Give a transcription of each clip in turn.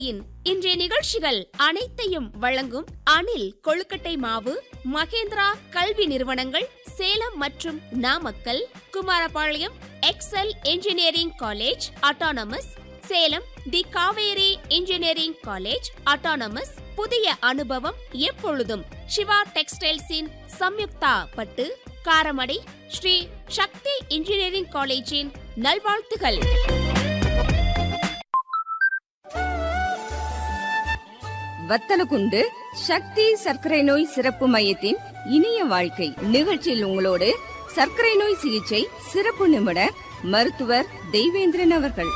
இன் இன்றைய நிகழ்ச்சிகள் அனைத்தையும் வழங்கும் அணில் கொழுக்கட்டை மாவு மகேந்திரா கல்வி நிறுவனங்கள் சேலம் மற்றும் Namakkal Kumarapalayam Excel engineering college autonomous Salem the Kaveri engineering college autonomous புதிய அனுபவம் எப்பொழுதும் சிவா டெக்ஸ்டைல்ஸின் சம்யுக்தா பட்டு காரமடை ஸ்ரீ சக்தி இன்ஜினியரிங் காலேஜின் நல்வாழ்த்துகள் வத்தலகுண்டு சக்தி சர்க்கரை நோய் சிறப்பு மையத்தின் இனிய வாழ்க்கை நிகழ்ச்சியில் உங்களோடு சர்க்கரை நோய் சிகிச்சை சிறப்பு நிபுணர் மருத்துவர் தெய்வேந்திரன் அவர்கள்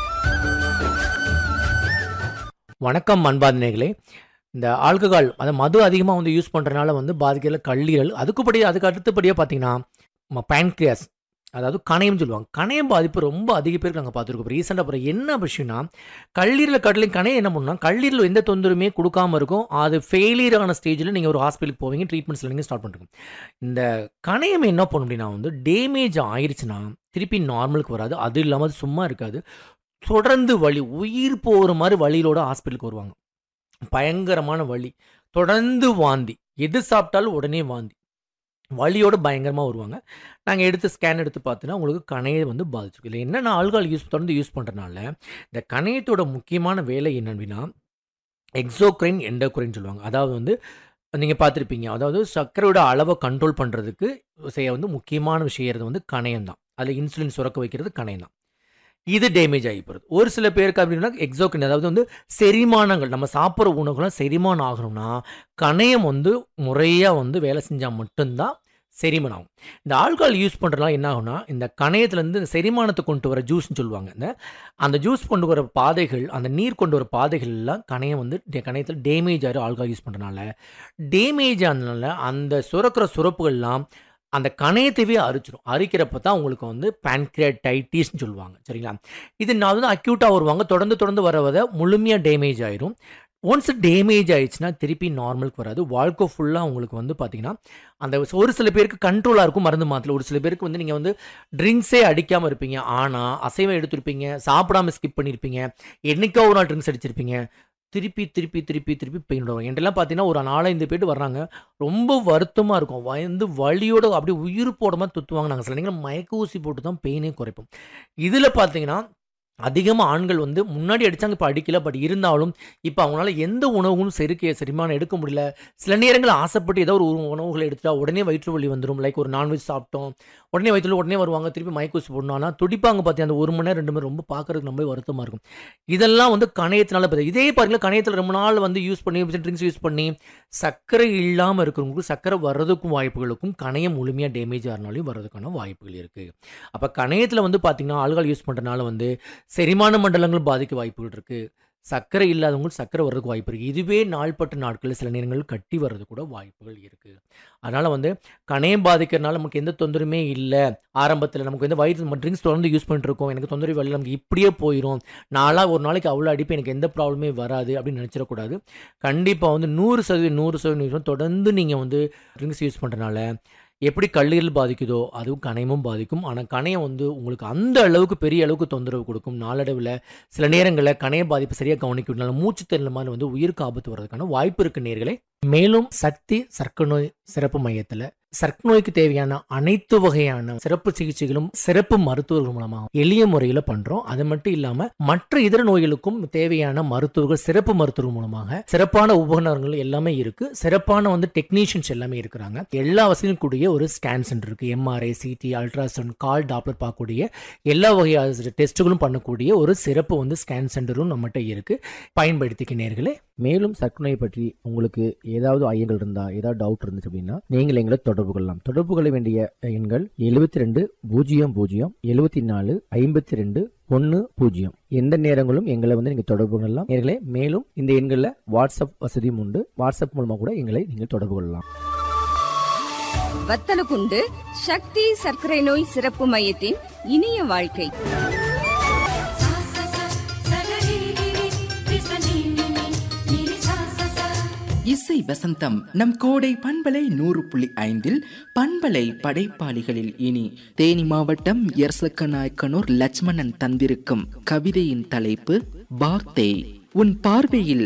வணக்கம் அன்பாதினர்களே இந்த ஆல்கஹால் அந்த மது அதிகமாக வந்து யூஸ் பண்ணுறனால வந்து பாதிக்கிற கல்லீரல் அதுக்குப்படி அதுக்கு அடுத்தபடியாக பார்த்தீங்கன்னா பேன்க்ரியாஸ் அதாவது கணையம் சொல்லுவாங்க கணையம் பாதிப்பு ரொம்ப அதிக பேருக்கு நாங்கள் பார்த்துருக்கோம் ரீசெண்டாக அப்புறம் என்ன விஷயம்னா கல்லீரல் கட்டளையும் கணையம் என்ன பண்ணால் கல்லீரல் எந்த தொந்தரவுமே கொடுக்காம இருக்கும் அது ஃபெயிலியர் ஆன ஸ்டேஜில் நீங்கள் ஒரு ஹாஸ்பிட்டலுக்கு போவீங்க ட்ரீட்மெண்ட்ஸில் நீங்கள் ஸ்டார்ட் பண்ணுறீங்க இந்த கணையம் என்ன பண்ணும் அப்படின்னா வந்து டேமேஜ் ஆயிடுச்சுன்னா திருப்பி நார்மலுக்கு வராது அது இல்லாமல் அது சும்மா இருக்காது தொடர்ந்து வலி உயிர் போகிற மாதிரி வழியிலோட ஹாஸ்பிட்டலுக்கு வருவாங்க பயங்கரமான வலி தொடர்ந்து வாந்தி எது சாப்பிட்டாலும் உடனே வாந்தி வலியோட பயங்கரமாக வருவாங்க நாங்கள் எடுத்து ஸ்கேன் எடுத்து பார்த்தோன்னா உங்களுக்கு கணையை வந்து பாதிச்சிருக்கு இல்லை என்னென்ன ஆல்கால் யூஸ் தொடர்ந்து யூஸ் பண்ணுறனால இந்த கணையத்தோட முக்கியமான வேலை என்ன அப்படின்னா எக்ஸோக்ரைன் எண்டோக்ரைன் சொல்லுவாங்க அதாவது வந்து நீங்கள் பார்த்துருப்பீங்க அதாவது சர்க்கரையோட அளவை கண்ட்ரோல் பண்ணுறதுக்கு செய்ய வந்து முக்கியமான விஷயம் வந்து கணையம் தான் அதில் இன்சுலின் சுரக்க வைக்கிறது கணையம் தான் இது டேமேஜ் ஆகி போகிறது ஒரு சில பேருக்கு அப்படின்னா எக்ஸோக்ரைன் அதாவது வந்து செரிமானங்கள் நம்ம சாப்பிட்ற உணவுகள்லாம் செரிமானம் ஆகணும்னா கணையம் வந்து முறையாக வந்து வேலை செஞ்சால் மட்டும்தான் செரிமானம் ஆகும் இந்த ஆல்கஹால் யூஸ் பண்ணுறதுனால என்ன ஆகும்னா இந்த கணையத்துலேருந்து இந்த செரிமானத்தை கொண்டு வர ஜூஸ்னு சொல்லுவாங்க இந்த அந்த ஜூஸ் கொண்டு வர பாதைகள் அந்த நீர் கொண்டு வர பாதைகள் எல்லாம் கணையம் வந்து டே- கணையத்தில் டேமேஜ் ஆகிடும் ஆல்கஹால் யூஸ் பண்ணுறதுனால டேமேஜ் ஆனதுனால அந்த சுரக்கிற சுரப்புகள்லாம் அந்த கணையத்தையே அரிச்சிடும் அரிக்கிறப்ப தான் உங்களுக்கு வந்து பேன்க்ரியாடைட்டிஸ்னு சொல்லுவாங்க சரிங்களா இது நான் வந்து அக்யூட்டாக வருவாங்க தொடர்ந்து தொடர்ந்து வர வர முழுமையாக டேமேஜ் ஆயிரும் ஒன்ஸ் டேமேஜ் ஆயிடுச்சுன்னா திருப்பி நார்மலுக்கு வராது வாழ்க்கை ஃபுல்லாக உங்களுக்கு வந்து பார்த்தீங்கன்னா அந்த ஒரு சில பேருக்கு கண்ட்ரோலாக இருக்கும் மருந்து மாத்திரை ஒரு சில பேருக்கு வந்து நீங்கள் வந்து ட்ரிங்க்ஸே அடிக்காமல் இருப்பீங்க ஆனால் அசைவம் எடுத்திருப்பீங்க சாப்பிடாம ஸ்கிப் பண்ணியிருப்பீங்க என்னைக்கோ ஒரு நாள் ட்ரிங்க்ஸ் அடிச்சிருப்பீங்க திருப்பி திருப்பி திருப்பி திருப்பி பெயின் விடுவாங்க என்கிட்டலாம் பார்த்தீங்கன்னா ஒரு நாலஞ்சு பேர் வர்றாங்க ரொம்ப வருத்தமாக இருக்கும் வந்து வலியோட அப்படியே உயிர் போட மாதிரி துத்துவாங்க நாங்கள் சில நேரம் மயக்க ஊசி போட்டு தான் பெயினே குறைப்போம் இதில் பார்த்தீங்கன்னா அதிகமாக ஆண்கள் வந்து முன்னாடி அடித்தாங்க இப்போ அடிக்கல பட் இருந்தாலும் இப்போ அவங்களால எந்த உணவும் செருக்க செரிமானம் எடுக்க முடியல சில நேரங்கள் ஆசைப்பட்டு ஏதோ ஒரு உணவு- உணவுகளை எடுத்துட்டா உடனே வயிற்று வலி வந்துடும் லைக் ஒரு நான்வெஜ் சாப்பிட்டோம் உடனே வயிற்றுல உடனே வருவாங்க திருப்பி மயக்கூசி போடணும் ஆனால் துடிப்பாங்க பார்த்தி அந்த ஒரு மணி நேரம் ரெண்டு மணி நேரம் ரொம்ப பார்க்கறதுக்கு ரொம்ப வருத்தமாக இருக்கும் இதெல்லாம் வந்து கணையத்தினால பார்த்து இதே பாருங்களா கணையத்தில் ரொம்ப நாள் வந்து யூஸ் பண்ணி ட்ரிங்க்ஸ் யூஸ் பண்ணி சர்க்கரை இல்லாமல் இருக்கிறவங்களுக்கு சர்க்கரை வர்றதுக்கும் வாய்ப்புகளுக்கும் கணையம் முழுமையாக டேமேஜ் ஆகிறனாலையும் வர்றதுக்கான வாய்ப்புகள் இருக்குது அப்போ கணையத்தில் வந்து பார்த்தீங்கன்னா ஆள்கள் யூஸ் பண்ணுறதுனால வந்து செரிமான மண்டலங்கள் பாதிக்க வாய்ப்புகள் இருக்குது சர்க்கரை இல்லாதவங்களுக்கு சர்க்கரை வர்றதுக்கு வாய்ப்பு இருக்குது இதுவே நாள்பட்ட நாட்களில் சில நேரங்களில் கட்டி வர்றது கூட வாய்ப்புகள் இருக்குது அதனால் வந்து கணையம் பாதிக்கிறதுனால நமக்கு எந்த தொந்தரவுமே இல்லை ஆரம்பத்தில் நமக்கு வந்து வயிற்று ட்ரிங்க்ஸ் தொடர்ந்து யூஸ் பண்ணிட்டு இருக்கோம் எனக்கு தொந்தரவு இல்லை நமக்கு இப்படியே போயிடும் நாளாக ஒரு நாளைக்கு அவ்வளோ அடிப்பு எனக்கு எந்த ப்ராப்ளமே வராது அப்படின்னு நினச்சிடக்கூடாது கண்டிப்பாக வந்து நூறு சதவீதம் நூறு சதவீதம் தொடர்ந்து நீங்கள் வந்து ட்ரிங்க்ஸ் யூஸ் பண்ணுறனால எப்படி கல்லீரல் பாதிக்குதோ அதுவும் கணையமும் பாதிக்கும் ஆனால் கணையம் வந்து உங்களுக்கு அந்த அளவுக்கு பெரிய அளவுக்கு தொந்தரவு கொடுக்கும் நாளடைவில் சில நேரங்களில் கணைய பாதிப்பு சரியாக கவனிக்கிறதுனால மூச்சு தெரியல மாதிரி வந்து உயிருக்கு ஆபத்து வர்றதுக்கான வாய்ப்பு இருக்கு நேர்களே மேலும் சக்தி சர்க்கரை நோய் சிறப்பு மையத்தில் சர்க்கரை நோய்க்கு தேவையான அனைத்து வகையான சிறப்பு சிகிச்சைகளும் சிறப்பு மருத்துவர்கள் மூலமாக எளிய முறையில் பண்றோம் அது மட்டும் இல்லாம மற்ற இதர நோய்களுக்கும் தேவையான மருத்துவர்கள் சிறப்பு மருத்துவர்கள் மூலமாக சிறப்பான உபகரணங்கள் எல்லாமே இருக்கு சிறப்பான வந்து டெக்னீஷியன்ஸ் எல்லாமே இருக்கிறாங்க எல்லா வசதியும் கூடிய ஒரு ஸ்கேன் சென்டர் இருக்கு MRI CT ultrasound colour doppler பார்க்கக்கூடிய எல்லா வகையான டெஸ்ட்டுகளும் பண்ணக்கூடிய ஒரு சிறப்பு வந்து ஸ்கேன் சென்டரும் நம்மகிட்ட இருக்கு பயன்படுத்திக்க நேர்களே மேலும் சர்க்கரை நோய் பற்றி உங்களுக்கு ஏதாவது ஐயங்கள் இருந்தா ஏதாவது டவுட் இருந்துச்சு அப்படின்னா நீங்கள் எங்களை தொடர்பு கொள்ளலாம் தொடர்பு கொள்ள வேண்டிய எண்கள் எழுபத்தி ரெண்டு பூஜ்ஜியம் பூஜ்ஜியம் எழுபத்தி நாலு ஐம்பத்தி ரெண்டு ஒன்று பூஜ்ஜியம் எந்த நேரங்களும் எங்களை வந்து நீங்கள் தொடர்பு கொள்ளலாம் நேர்களே மேலும் இந்த எண்களில் வாட்ஸ்அப் வசதியும் உண்டு வாட்ஸ்அப் மூலமாக கூட எங்களை நீங்கள் தொடர்பு கொள்ளலாம் வத்தலகுண்டு சக்தி சர்க்கரை நோய் சிறப்பு மையத்தின் இனிய வாழ்க்கை सा सा सा सगरिगिरि विसनिनिनि निरि सा सा सा இசை வசந்தம் நம் கோடை பண்பலை நூறு புள்ளி ஐந்தில் பண்பலை படைப்பாளிகளில் இனி தேனி மாவட்டம் எர்சக்க நாயக்கனூர் லட்சுமணன் தந்திருக்கும் கவிதையின் தலைப்பு வார்த்தை உன் பார்வையில்